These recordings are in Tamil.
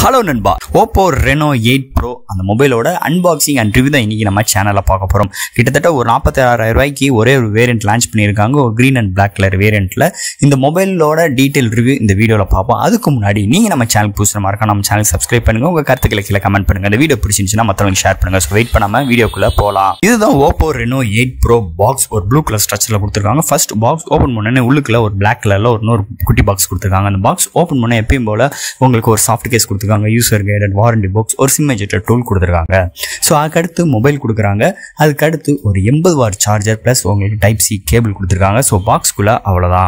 ஹலோ நண்பா ஓப்போ ரெனோ எயிட் ப்ரோ அந்த மொபைலோட அன்பாக்சிங் அண்ட் ரிவ்யூ தான் இன்னைக்கு நம்ம சேனலில் பார்க்க போகிறோம் கிட்டத்தட்ட ஒரு நாற்பத்தி ஆறாயிரம் ரூபாய்க்கு ஒரே ஒரு வேரியன்ட் லான்ச் பண்ணியிருக்காங்க ஒரு க்ரீன் அண்ட் பிளாக் கலர் வேரியண்ட்டில் இந்த மொபைலோட டீட்டெயில் ரிவ்யூ இந்த வீடியோவில் பார்ப்போம் அதுக்கு முன்னாடி நீங்கள் நம்ம சேனல் புதுசு மறக்காம நம்ம சேனல் சப்ஸ்கிரைப் பண்ணுங்க உங்கள் கருத்துக்களை கீழே கமெண்ட் பண்ணுங்க இந்த வீடியோ பிடிச்சிருந்துச்சுன்னா மற்றவங்க ஷேர் பண்ணுங்க ஸோ வெயிட் பண்ணாமல் வீடியோக்குள்ளே போகலாம் இதுதான் Oppo Reno eight pro box ஒரு ப்ளூ கலர் ஸ்ட்ரக்சரில் கொடுத்துருக்காங்க ஃபர்ஸ்ட் பாக்ஸ் ஓப்பன் பண்ணனே உள்ளுக்குள்ள ஒரு பிளாக் கலரில் ஒரு இன்னொரு குட்டி பாக்ஸ் கொடுத்துருக்காங்க அந்த பாக்ஸ் ஓப்பன் பண்ண எப்பயும் போல உங்களுக்கு ஒரு சாஃப்ட் கேஸ் கொடுத்துருக்காங்க யூசர் கைடட் வாரண்டி பாக்ஸ் ஒரு சிம் எஜெக்டர் டூல் கொடுத்துருக்காங்க ஸோ அதுக்கடுத்து மொபைல் கொடுக்குறாங்க அதுக்கடுத்து ஒரு எண்பது வாட் சார்ஜர் ப்ளஸ் உங்களுக்கு டைப் சி கேபிள் கொடுத்துருக்காங்க ஸோ பாக்ஸ்குள்ளே அவ்வளோதான்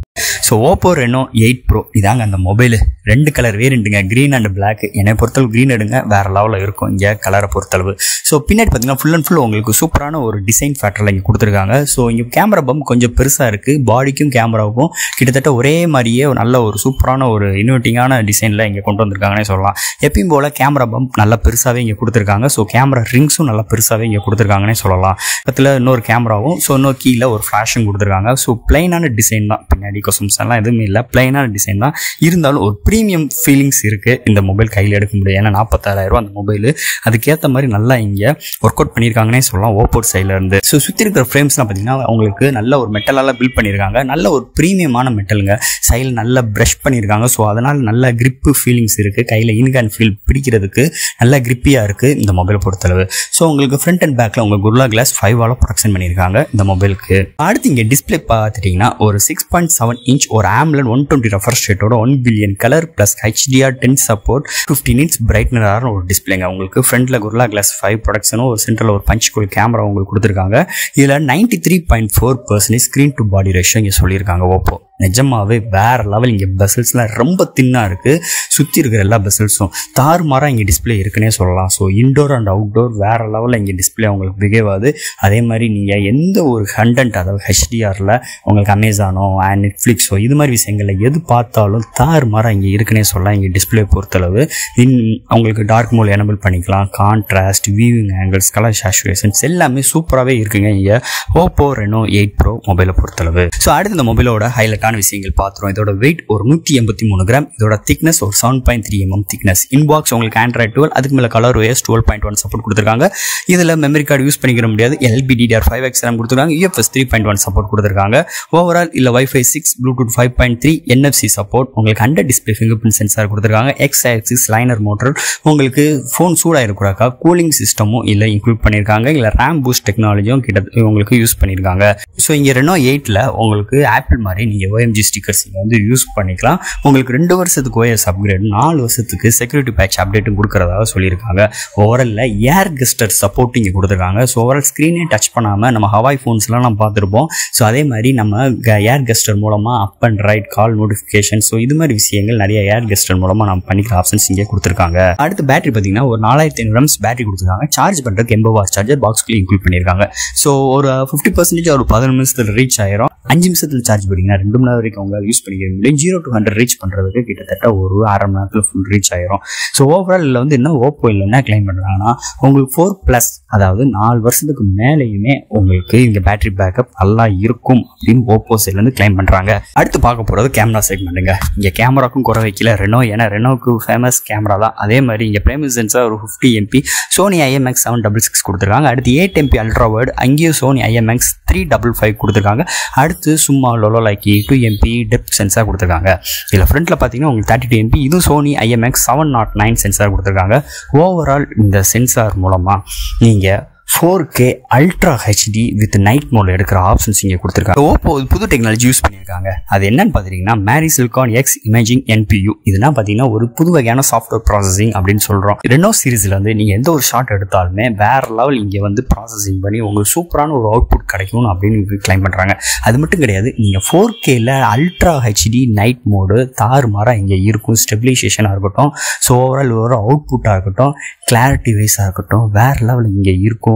so Oppo Reno eight pro இதாங்க அந்த மொபைலு ரெண்டு கலர் வேறுண்டுங்க க்ரீன் அண்ட் பிளாக் என்னை பொறுத்தளவு க்ரீன் எடுங்க வேறு லெவலில் இருக்கும் இங்கே கலரை பொறுத்தளவு ஸோ பின்னாடி பார்த்தீங்கன்னா ஃபுல் அண்ட் ஃபுல் உங்களுக்கு சூப்பரான ஒரு டிசைன் ஃபேக்டரில் இங்கே கொடுத்துருக்காங்க ஸோ இங்கே கேமரா பம்ப் கொஞ்சம் பெருசாக இருக்குது பாடிக்கும் கேமராவுக்கும் கிட்டத்தட்ட ஒரே மாதிரியே ஒரு நல்ல ஒரு சூப்பரான ஒரு இன்னோவேட்டிங்கான டிசைனில் இங்கே கொண்டு வந்திருக்காங்கன்னே சொல்லலாம் எப்பயும் போல் கேமரா பம்ப் நல்லா பெருசாகவே இங்கே கொடுத்துருக்காங்க ஸோ கேமரா ரிங்ஸும் நல்லா பெருசாகவே இங்கே கொடுத்துருக்காங்கன்னே சொல்லலாம் பக்கத்தில் இன்னொரு கேமராவும் ஸோ இன்னொரு கீழே ஒரு ஃப்ளாஷும் கொடுத்துருக்காங்க ஸோ பிளைனான டிசைன் தான் பின்னாடி கொசம்ஸ் எல்லாம் எதுவுமே இல்லை பிளைனான டிசைன் தான் இருந்தாலும் ஒரு ப்ரீமியம் ஃபீலிங்ஸ் இருக்குது இந்த மொபைல் கையில் எடுக்க முடியும் ஏன்னா நாற்பத்தாறாயிரம் ரூபா அந்த மொபைல் அதுக்கேற்ற மாதிரி நல்லா இங்கே ஒர்க் அவுட் பண்ணியிருக்காங்கன்னே சொல்லலாம் ஓப்போர் சைடில் இருந்து ஸோ சுற்றி இருக்கிற ஃப்ரேம்ஸ்லாம் பார்த்தீங்கன்னா அவங்களுக்கு நல்ல ஒரு மெட்டலால் பில்ட் பண்ணியிருக்காங்க நல்ல ஒரு ப்ரீமியமான மெட்டலுங்க சைடில் நல்லா ப்ரஷ் பண்ணியிருக்காங்க ஸோ அதனால் நல்ல கிரிப்பு ஃபீலிங்ஸ் இருக்குது கையில் இன்க் அண்ட் ஃபீல் பிடிக்கிறதுக்கு நல்ல கிரிப்பியாக இருக்குது இந்த மொபைல் பொறுத்தளவு ஸோ உங்களுக்கு ஃப்ரண்ட் அண்ட் பேக்கில் உங்கள் குர்லா கிளாஸ் ஃபைவால் ப்ரொடக்ஷன் பண்ணியிருக்காங்க இந்த மொபைலுக்கு அடுத்து இங்கே டிஸ்பிளே பார்த்துட்டிங்கன்னா ஒரு சிக்ஸ் பாயிண்ட் செவன் இன்ச் ஒரு ஆம்லன் ஒன் டுவெண்ட்டி ரெஃபர் ஸ்டேட்டோட one billion colour plus HDR ten support fifteen inch பிரைட்னரான ஒரு டிஸ்பிளேங்க உங்களுக்கு ஃப்ரண்ட்டில் குர்லா கிளாஸ் ஃபைவ் ப்ரொடக்ஷனும் ஒரு சென்டரில் ஒரு பஞ்ச் கோல் கேமரா உங்களுக்கு கொடுத்துருக்காங்க இதில் ninety three point four percentage screen to body ratio இங்கே சொல்லியிருக்காங்க ஓப்போ நிஜமாவே வேற லெவல் இங்கே பெசல்ஸ்லாம் ரொம்ப தின்னாக இருக்குது சுற்றி இருக்கிற எல்லா பெசல்ஸும் தாறுமாறாக இங்கே டிஸ்பிளே இருக்குன்னே சொல்லலாம் ஸோ இன்டோர் அண்ட் அவுட்டோர் வேற லெவலில் இங்கே டிஸ்பிளே உங்களுக்கு பிஹேவ் ஆகுது அதே மாதிரி நீங்கள் எந்த ஒரு கண்டென்ட் அதாவது ஹெச்டிஆரில் உங்களுக்கு அமேசானோ அண்ட் நெட்ஃப்ளிக்ஸோ இது மாதிரி விஷயங்களில் எது பார்த்தாலும் தாறுமாறாக இங்கே இருக்குன்னே சொல்லலாம் இங்கே டிஸ்பிளே பொறுத்தளவு இன் அவங்களுக்கு டார்க் மோல் எனபிள் பண்ணிக்கலாம் contrast viewing angles colour saturations எல்லாமே சூப்பராகவே இருக்குங்க இங்கே ஓப்போ ரெனோ எயிட் ப்ரோ மொபைலை பொறுத்தளவு ஸோ அடுத்து இந்த மொபைலோட ஹைலைட்டான விஷயங்கள் பார்த்துருவோம் இதோட வெயிட் ஒரு நூற்றி எண்பத்தி மூணு கிராம் இதோட திக்னஸ் ஒரு seven point three MM thickness in box உங்களுக்கு ஆண்ட்ராய்ட் டுவெல் அதுக்கு மேலே colour OS twelve point one support கொடுத்துருக்காங்க இதில் மெமரி கார்டு யூஸ் பண்ணிக்கிற முடியாது எல்பிடிஆர் ஃபைவ் எக்ஸ் ரேம் கொடுத்துருக்காங்க UFS three point one support கொடுத்துருக்காங்க ஓவரால் இல்லை WiFi six Bluetooth five point three NFC support உங்களுக்கு under display fingerprint sensor கொடுத்துருக்காங்க எக்ஸ் ஆக்சிஸ் லைனர் மோட்டர் உங்களுக்கு ஃபோன் சூடாக இருக்கிறாக்கா கூலிங் சிஸ்டமும் இல்லை இன்க்ளூட் பண்ணியிருக்காங்க இல்லை ரேம் பூஸ்ட் டெக்னாலஜியும் கிட்ட உங்களுக்கு யூஸ் பண்ணியிருக்காங்க ஸோ இங்கே ரெனோ எயிட்டில் உங்களுக்கு ஆப்பிள் மாதிரி நீங்கள் ஓஎம்ஜி ஸ்டிக்கர்ஸ் இங்கே வந்து யூஸ் பண்ணிக்கலாம் உங்களுக்கு ரெண்டு வருஷத்துக்கு ஓஎஸ் அப்கிரேட் நாலு வருஷத்துக்கு செக்யூரிட்டி பேட்ச் அப்டேட்டும் கொடுக்குறதாக சொல்லியிருக்காங்க ஓவராலில் ஏர் கெஸ்டர் சப்போர்ட் இங்கே கொடுத்துருக்காங்க ஸோ ஓவரால் ஸ்க்ரீனே டச் பண்ணாமல் நம்ம ஹவாய் ஃபோன்ஸ்லாம் நம்ம பார்த்துருப்போம் ஸோ அதே மாதிரி நம்ம ஏர் கெஸ்டர் மூலமாக up and right call notification so இது மாதிரி விஷயங்கள் நிறைய ஏர் கெஸ்டர் மூலமாக நம்ம பண்ணிக்கிற ஆப்ஷன்ஸ் இங்கே கொடுத்துருக்காங்க அடுத்து பேட்டரி பார்த்தீங்கன்னா ஒரு நாலாயிரத்தி ஐநூறு எம்ஸ் பேட்டரி கொடுத்துருக்காங்க சார்ஜ் பண்ணுறதுக்கு எண்பது வாட் சார்ஜர் பாக்ஸ்க்குள்ளே இன்க்ளூட் பண்ணியிருக்காங்க ஸோ ஒரு ஃபிஃப்டி பர்சன்டேஜ் ஒரு பதினொன்று நிமிஷத்தில் ரீச் ஆயிரும் அஞ்சு நிமிஷத்தில் சார்ஜ் பண்ணிங்கன்னா ரெண்டு மணி நேரம் வரைக்கும் உங்களால் யூஸ் பண்ணிக்க முடியும் ஜீரோ டு ஹண்ட்ரட் ரீச் பண்ணுறதுக்கு கிட்டத்தட்ட ஒரு அரை மணி நேரத்தில் ஃபுல் ரீச் ஆயிரும் ஸோ ஓவரால் இதில் வந்து என்ன ஓப்போ இல்லை என்ன கிளைம் பண்ணுறாங்கன்னா உங்களுக்கு ஃபோர் ப்ளஸ் அதாவது நாலு வருஷத்துக்கு மேலேயுமே உங்களுக்கு இந்த பேட்டரி பேக்கப் நல்லா இருக்கும் அப்படின்னு ஓப்போ சைட்லேருந்து கிளைம் பண்ணுறாங்க அடுத்து பார்க்க போகிறது கேமரா செக்மெண்ட்டுங்க இங்கே கேமராக்கும் குறை வைக்கல ரெனோ ஏன்னா ரெனோக்கு ஃபேமஸ் கேமரா தான் அதே மாதிரி இங்கே பிரேமி சென்சார் ஒரு fifty MP Sony IMX seven double six கொடுத்துருக்காங்க அடுத்து எயிட் எம்பி அல்ட்ரா வேர்டு அங்கேயும் Sony IMX three double five கொடுத்துருக்காங்க அடுத்து சும்மா லோலோ லைக்கி டூ எம்பி டெப் சென்சார் கொடுத்துருக்காங்க இதில் ஃப்ரண்ட்டில் பார்த்தீங்கன்னா உங்களுக்கு தேர்ட்டி டூ எம்பி இதுவும் Sony IMX seven nought nine sensor கொடுத்துருக்காங்க ஓவரால் இந்த சென்சார் மூலமாக நீங்கள் four K ultra HD with night மோடில் எடுக்கிற ஆப்ஷன்ஸ் இங்கே கொடுத்துருக்காங்க ஓப்போ புது டெக்னாலஜி யூஸ் பண்ணியிருக்காங்க அது என்னன்னு பார்த்தீங்கன்னா MariSilicon X imaging NPU இதெல்லாம் பார்த்தீங்கன்னா ஒரு புது வகையான சாஃப்ட்வேர் ப்ராசஸிங் அப்படின்னு சொல்கிறோம் ரெனோ சீரிஸில் வந்து நீங்கள் எந்த ஒரு ஷாட் எடுத்தாலுமே வேற லெவல் இங்கே வந்து ப்ராசஸிங் பண்ணி உங்களுக்கு சூப்பரான ஒரு அவுட்புட் கிடைக்கும் அப்படின்னு கிளைம் பண்ணுறாங்க அது மட்டும் கிடையாது நீங்கள் ஃபோர் கேல அல்ட்ரா ஹெச்டி நைட் மோடு தாறுமாறாக இங்கே இருக்கும் ஸ்டெபிலைசேஷனாக இருக்கட்டும் ஸோ ஓவரால் ஒரு அவுட்புட்டாக இருக்கட்டும் கிளாரிட்டி வைஸாக இருக்கட்டும் வேற லெவல் இங்கே இருக்கும்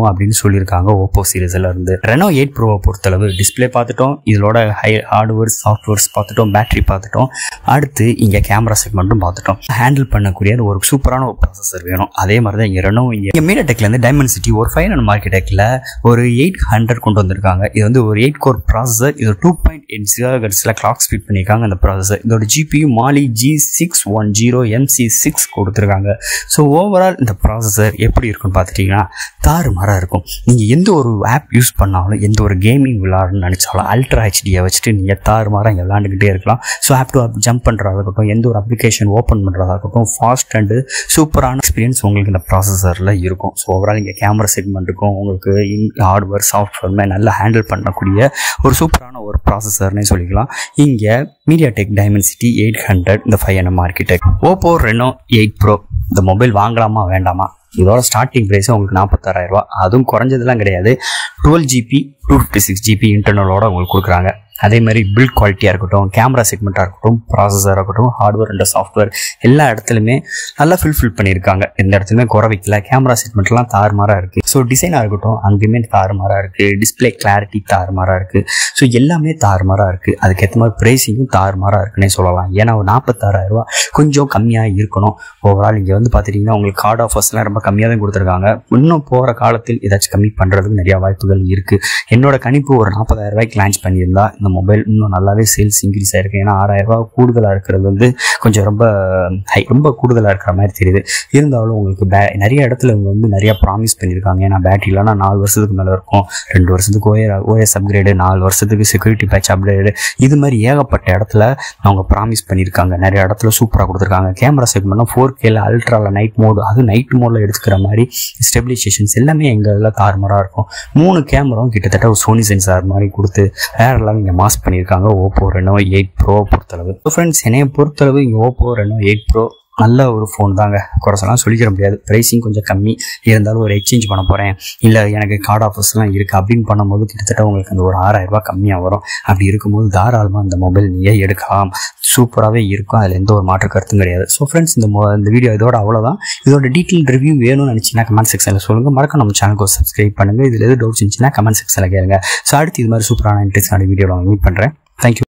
பண்ணுவோம் அப்படின்னு சொல்லியிருக்காங்க ஓப்போ சீரீஸில் இருந்து ரெனோ எயிட் ப்ரோவை பொறுத்தளவு டிஸ்பிளே பார்த்துட்டோம் இதோட ஹை ஹார்ட்வேர்ஸ் சாஃப்ட்வேர்ஸ் பார்த்துட்டோம் பேட்டரி பார்த்துட்டோம் அடுத்து இங்கே கேமரா செக்மெண்ட்டும் பார்த்துட்டோம் ஹேண்டில் பண்ணக்கூடிய ஒரு சூப்பரான ஒரு ப்ராசஸர் வேணும் அதே மாதிரி தான் இங்கே ரெனோ இங்கே மீடியா டெக்லேருந்து டைமண்ட் சிட்டி ஒரு ஃபைவ் ஹண்ட்ரட் மார்க்கெட் டெக்கில் ஒரு எயிட் ஹண்ட்ரட் கொண்டு வந்திருக்காங்க இது வந்து ஒரு எயிட் கோர் ப்ராசஸர் இது டூ பாயிண்ட் எயிட் ஜிகாகட்ஸில் கிளாக் ஸ்பீட் பண்ணியிருக்காங்க அந்த ப்ராசஸர் இதோட GPU Mali G six one zero MC six கொடுத்துருக்காங்க ஸோ ஓவரால் இந்த ப்ராசஸர் எப்படி இருக்குன்னு பார்த்துட்டிங்கன்னா தாறு மரம் இருக்கும் நீங்கள் எந்த ஒரு ஆப் யூஸ் பண்ணாலும் எந்த ஒரு கேமிங் விளாடணும்னு நினச்சாலும் அல்ட்ரா ஹெச்டியை வச்சுட்டு நீங்கள் தாறு மரம் விளாண்டுக்கிட்டே இருக்கலாம் so app to app jump பண்ணுறதா இருக்கட்டும் எந்த ஒரு அப்ளிகேஷன் ஓப்பன் பண்ணுறதா இருக்கட்டும் ஃபாஸ்ட் அண்டு சூப்பரான எக்ஸ்பீரியன்ஸ் உங்களுக்கு இந்த ப்ராசஸரில் இருக்கும் ஸோ ஓவரால் இங்கே கேமரா செக்மெண்ட்டுக்கும் உங்களுக்கு ஹார்ட்வேர் சாஃப்ட்வேர்மே நல்லா ஹேண்டில் பண்ணக்கூடிய ஒரு சூப்பரான ஒரு ப்ராசஸர்னே சொல்லிக்கலாம் இங்கே MediaTek Dimensity eight hundred இந்த five NM architect Oppo Reno eight pro இந்த மொபைல் வாங்கலாமா வேண்டாமா இதோட ஸ்டார்டிங் ப்ரைஸ் உங்களுக்கு நாற்பத்தாறாயிரம் ரூபா அதுவும் குறைஞ்சதுலாம் கிடையாது twelve GB two fifty six GB இன்டர்னலோட உங்களுக்கு கொடுக்குறாங்க அதே மாதிரி பில்ட் குவாலிட்டியாக இருக்கட்டும் கேமரா செக்மெண்ட்டாக இருக்கட்டும் ப்ராசஸராக இருக்கட்டும் ஹார்ட்வேர் அண்ட் சாஃப்ட்வேர் எல்லா இடத்துலையுமே நல்லா ஃபில்ஃபில் பண்ணியிருக்காங்க எந்த இடத்துலையுமே குறை வைக்கல கேமரா செக்மெண்ட்லாம் தாறுமாறாக இருக்குது ஸோ டிசைனாக இருக்கட்டும் அங்கேயுமே தாறுமாறாக இருக்குது டிஸ்பிளே கிளாரிட்டி தாறுமாறாக இருக்குது ஸோ எல்லாமே தாறுமாறாக இருக்குது அதுக்கேற்ற மாதிரி ப்ரைஸிங்கும் தாறுமாறாக இருக்குன்னே சொல்லலாம் ஏன்னா ஒரு நாற்பத்தாறாயிரம் ரூபா கொஞ்சம் கம்மியாக இருக்கணும் ஓவரால் இங்கே வந்து பார்த்துட்டிங்கன்னா உங்களுக்கு கார்டு ஆஃபர்ஸ்லாம் ரொம்ப கம்மியாக தான் கொடுத்துருக்காங்க இன்னும் போகிற காலத்தில் ஏதாச்சும் கம்மி பண்ணுறதுக்கு நிறையா வாய்ப்புகள் இருக்குது என்னோட கணிப்பு ஒரு நாற்பதாயிரம் ரூபாய்க்கு லான்ச் பண்ணியிருந்தா இந்த மொபைல் இன்னும் நல்லாவே சேல்ஸ் இன்க்ரீஸ் ஆயிருக்கு ஏன்னா ஆறாயிரம் ரூபாய் கூடுதலாக இருக்கிறது வந்து கொஞ்சம் ரொம்ப ஹை ரொம்ப கூடுதலாக இருக்கிற மாதிரி தெரியுது இருந்தாலும் உங்களுக்கு பே நிறைய இடத்துல இவங்க வந்து நிறைய ப்ராமிஸ் பண்ணியிருக்காங்க ஏன்னா பேட்டரிலாம் நாலு வருஷத்துக்கு மேலே இருக்கும் ரெண்டு வருஷத்துக்கு ஓஏ ஓஎஸ் அப்கிரேடு நாலு வருஷத்துக்கு செக்யூரிட்டி பேட்ச் அப்கிரேடு இது மாதிரி ஏகப்பட்ட இடத்துல அவங்க ப்ராமிஸ் பண்ணியிருக்காங்க நிறைய இடத்துல சூப்பராக கொடுத்துருக்காங்க கேமரா செக்மெண்ட்லாம் ஃபோர் கேல அல்ட்ராவில் நைட் மோடு அது நைட் மோடில் எடுத்துக்கிற மாதிரி ஸ்டெபிலைசேஷன்ஸ் எல்லாமே எங்கள் இதில் தாறுமாறாக இருக்கும் மூணு கேமராவும் கிட்டத்தட்ட ஒரு சோனி சென்சார் மாதிரி கொடுத்து வேற எல்லாம் இங்கே மாஸ் பண்ணியிருக்காங்க ஓப்போ ரெனோ எயிட் ப்ரோ பொறுத்தளவு ஃப்ரெண்ட்ஸ் என்னைய பொறுத்தளவு இங்கே ஓப்போ ரெனோ எயிட் ப்ரோ நல்ல ஒரு ஃபோன் தாங்க குறைச்சலாம் சொல்லிக்கிற முடியாது ப்ரைஸிங் கொஞ்சம் கம்மி இருந்தாலும் ஒரு எக்ஸ்சேஞ்ச் பண்ண போகிறேன் இல்லை எனக்கு கார்டு ஆஃபர்ஸ்லாம் இருக்குது அப்படின்னு பண்ணும்போது கிட்டத்தட்ட உங்களுக்கு அந்த ஒரு ஆறாயிரம் ரூபாய் கம்மியாக வரும் அப்படி இருக்கும்போது தாராளமாக இந்த மொபைல் நீங்கள் எடுக்கலாம் சூப்பராகவே இருக்கும் அதில் எந்த ஒரு மாற்று கருத்தும் கிடையாது ஸோ ஃப்ரெண்ட்ஸ் இந்த மொ இந்த வீடியோ இதோட அவ்வளோதான் இதோட டீட்டெயில் ரிவ்யூ வேணும்னு நினச்சிங்கன்னா கமெண்ட் செக்ஷனில் சொல்லுங்கள் மறக்க நம்ம சேனலுக்கு சப்ஸ்கிரைப் பண்ணுங்கள் இதில் எது டவுட்ஸ் இருந்துச்சுன்னா கமெண்ட் செக்ஷனில் கேளுங்க ஸோ அடுத்து இது மாதிரி சூப்பரான இன்ட்ரெஸ்டான வீடியோவில் மீட் பண்ணுறேன் தேங்க்யூ